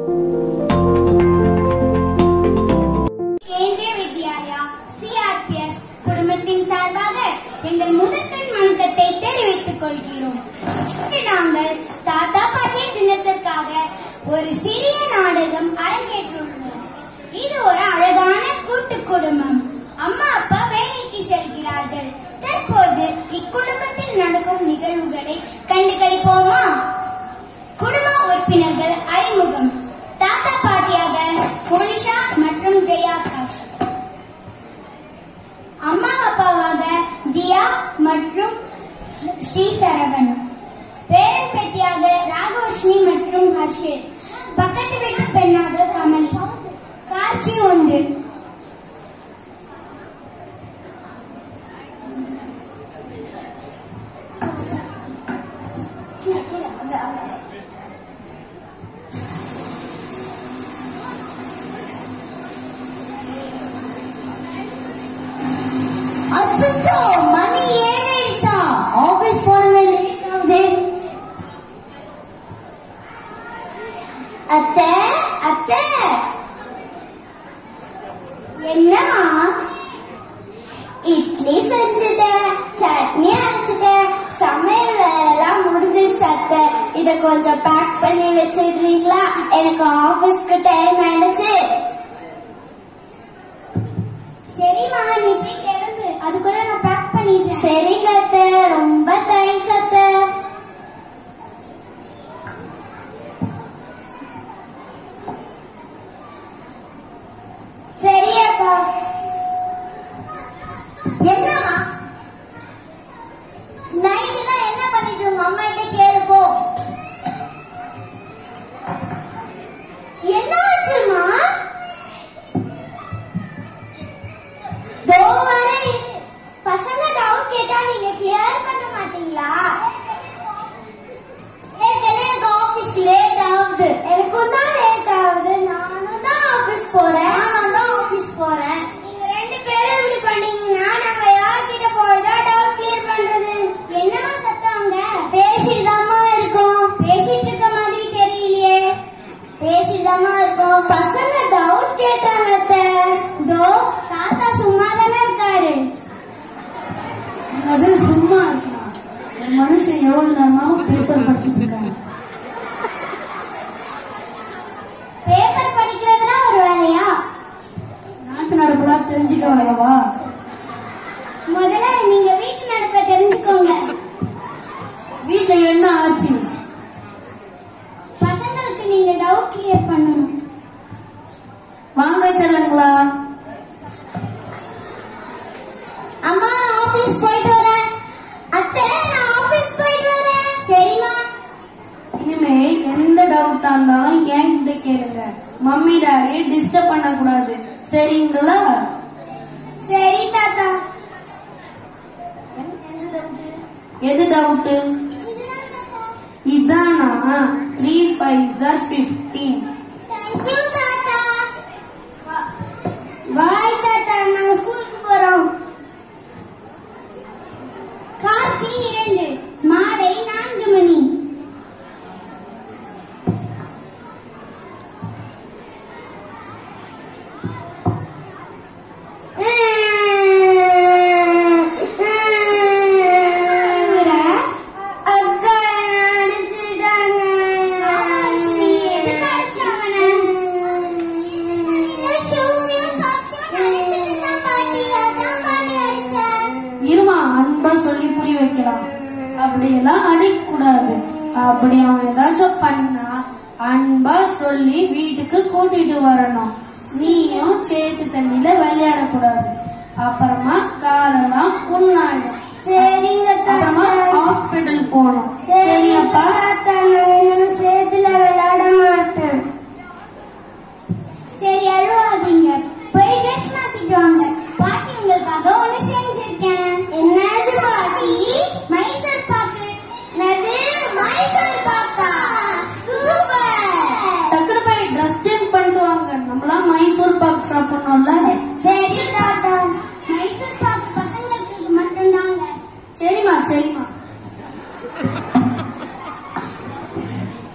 கேந்திரிய வித்யாலயா சிஆர்பிஎஸ் குடும்பத்தின் சார்பாக எங்கள் முதற்கண் வணக்கத்தை தெரிவித்துக் கொள்கிறோம் இன்று நாங்கள் தாத்தா பாட்டிய தினத்திற்காக ஒரு சிறிய நாடகம் அரங்கேற்றுள்ளோம் இது ஒரு அழகான கூட்டு குடும்பம் அம்மா அப்பா வேலைக்கு செல்கிறார்கள் தற்போது இக்குடும்பத்தில் நடக்கும் நிகழ்வுகளை கண்டு கழிப்போமா குடும்ப உறுப்பினர்கள் அறிமுகம் தாத்தா பாட்டியாக மோனிஷா மற்றும் ஜெயாகாஷ் அம்மா அப்பாவாக தியா மற்றும் ஸ்ரீ சரவணன் பேரன் பேத்தியாக ராகவர்ஷினி மற்றும் ஹர்ஷித் பக்கத்து வீட்டு பெண்ணாக கமல் காட்சி ஒன்று அச்சோ மணி ஏழாயிடுச்சா ஆபீஸ் போனவே லேட் ஆகுது அத்தை அத்தை என்னம்மா இட்லி செஞ்சுட்டேன் சட்னி அரைச்சிட்டேன் சமையல் வேலைலாம் முடிஞ்சிருச்சு அத்தை இதை கொஞ்சம் பேக் பண்ணி வச்சிடுறீங்களா எனக்கு ஆபீஸ்க்கு டைம் ஆயிடுச்சு சரிம்மா நீ போய் கிளம்பு அதுக்குள்ள நான் பேக் பண்ணிடுறேன் சரிங்க அத்தை ரொம்ப தேங்க்ஸ் அத்தை சரி அக்கா என்னம்மா நைட்லாம் என்ன பண்ணிட்டு உங்க அம்மா கிட்ட கேளு போ என்னாச்சுமா தோ வரேன். பசங்க டவுட் கேட்டா நீங்க கிளியர் பண்ண மாட்டீங்களா ஏற்கனவே எனக்கு ஆபீஸ் லேட் ஆகுது எனக்கும் தான் லேட் ஆகுது நானும் தான் ஆபீஸ் போறேன் நானும் தான் ஆபீஸ் போறேன் நீங்க ரெண்டு பேரும் இப்படி பண்ணீங்கன்னா நாங்க யார்கிட்ட போய் தான் டவுட் கிளியர் பண்றது என்னமா சத்தம் அங்க பேசிதாமா இருக்கோம் பேசிட்டு இருக்க மாதிரி தெரியலையே பேசிதாமா இருக்கோம் பசங்க டவுட் கேட்டாங்க அத்தை. தோ தாத்தா சும்மா தானே இருக்காரு அது சும்மா இருக்கலாம் ஒரு மனுஷன் எவ்வளவு நேரமாவும் பேப்பர் படிச்சுட்டு இருக்காங்க பேப்பர் படிக்கிறதுலாம் ஒரு வேலையா நாட்டு நடப்புலாம் தெரிஞ்சுக்க வரவா முதல்ல நீங்க வீட்டு நடப்பை தெரிஞ்சுக்கோங்க வீட்டுல என்ன ஆச்சு பசங்களுக்கு நீங்க டவுட் கிளியர் பண்ணணும் வாங்க செல்லுங்களா அம்மா நான் ஆபீஸ் போயிட்டு வரேன் அத்தை நான் ஆபீஸ் போயிட்டு வரேன் சரிம்மா இனிமே எந்த டவுட்டா இருந்தாலும் என்கிட்ட கேளுங்க மம்மி டாடி டிஸ்டர்ப் பண்ணக்கூடாது சரிங்களா சரி தாத்தா எது டவுட்டு இதானா three five jar fifteen thank you தாத்தா பாய் தாத்தா நாங்க ஸ்கூலுக்கு போறோம் காட்சி இரண்டு மாலை நான்கு மணி அக்கா அடிச்சிட்டாங்க எதுக்கு அடிச்சாங்க இருமா அன்பா சொல்லி புரிய வைக்கலாம் அப்படியெல்லாம் அடிக்கக்கூடாது அப்படி அவன் ஏதாச்சும் பண்ணா அன்பா சொல்லி வீட்டுக்கு கூட்டிட்டு வரணும் நீயும் சேத்து தண்ணியில விளையாடக்கூடாது அப்புறமா காலெல்லாம் புண்ணாயிடும் சரிங்க அப்புறமா ஹாஸ்பிட்டல் போகணும் சரியாப்பா தாத்தா நான் இன்னும் சேத்துல விளையாட மாட்டேன் சரி அழுவாதீங்க போய் ட்ரெஸ் மாத்திட்டு வாங்க பாட்டி உங்களுக்காக ஒண்ணு செஞ்சிருக்கேன் என்னது பாட்டி மைசூர் பாக்கு என்னது மைசூர் பாக்கா சூப்பர் டக்குனு போய் ட்ரெஸ் சேஞ்ச் பண்ணிட்டு வாங்க நம்மளாம் மைசூர் பாக் சாப்பிடணும்ல சரி தாத்தா மைசூர் பாக்கு பசங்களுக்கு மட்டும்தாங்க சரிம்மா சரிம்மா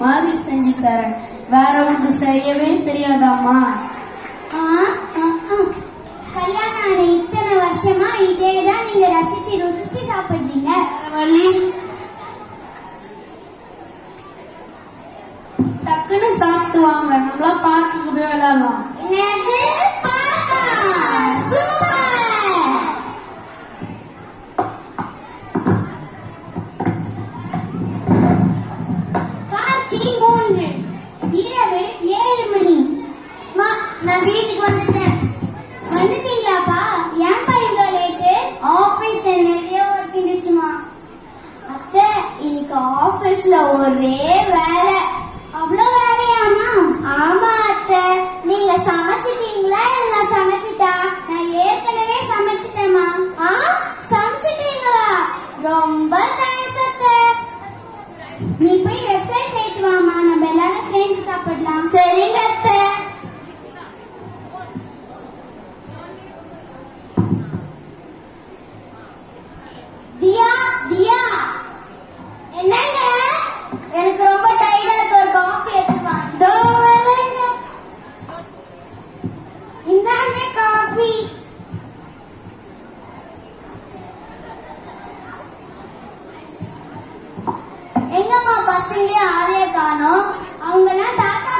மாதிரி செஞ்சு தரேன் வேற உனக்கு செய்யவே தெரியாதாம்மா ஆ, ஆ, ஆ. கல்யாணம் ஆன இத்தனை வருஷமா இதே தான் நீங்க ரசிச்சு ருசிச்சு சாப்பிடுறீங்க வேற வழி டக்குன்னு சாப்பிட்டு வாங்க நம்மளா பார்க்குக்கு போய் விளையாடலாம் என்னது பார்க்கா சூப்பர் காட்சி மூன்று இரவு ஏழு மணி மா நான் வீட்டுக்கு வந்துட்டேன் வந்துட்டீங்களாப்பா ஏன்பா இவ்வளோ லேட்டு ஆஃபீஸ்ல நிறைய ஒர்க் இருந்துச்சுமா அத்தை இன்னைக்கு ஆபீஸ்ல ஒரே வேலை அவ்வளோ வேலையாமா ஆமா அத்தை நீங்க சமைச்சிட்டீங்களா இல்ல சமைச்சிட்டா நான் ஏற்கனவே சமைச்சிட்டேமா ஆ சமைச்சிட்டீங்களா ரொம்ப தேங்க்ஸ் அத்தை நீ போய் ரெஃப்ரெஷ் ஆயிட்டு வாமா நம்ம எல்லாரும் சேர்ந்து சாப்பிடலாம் சரிங்க அத்தை தியா தியா என்னங்க எனக்கு ரொம்ப டயர்டா இருக்கு ஒரு காஃபி எடுத்து வா தோ வரேங்க இந்தாங்க காஃபி எங்கம்மா பசங்களே ஆளைய காணோம் அவங்கெல்லாம் தாத்தா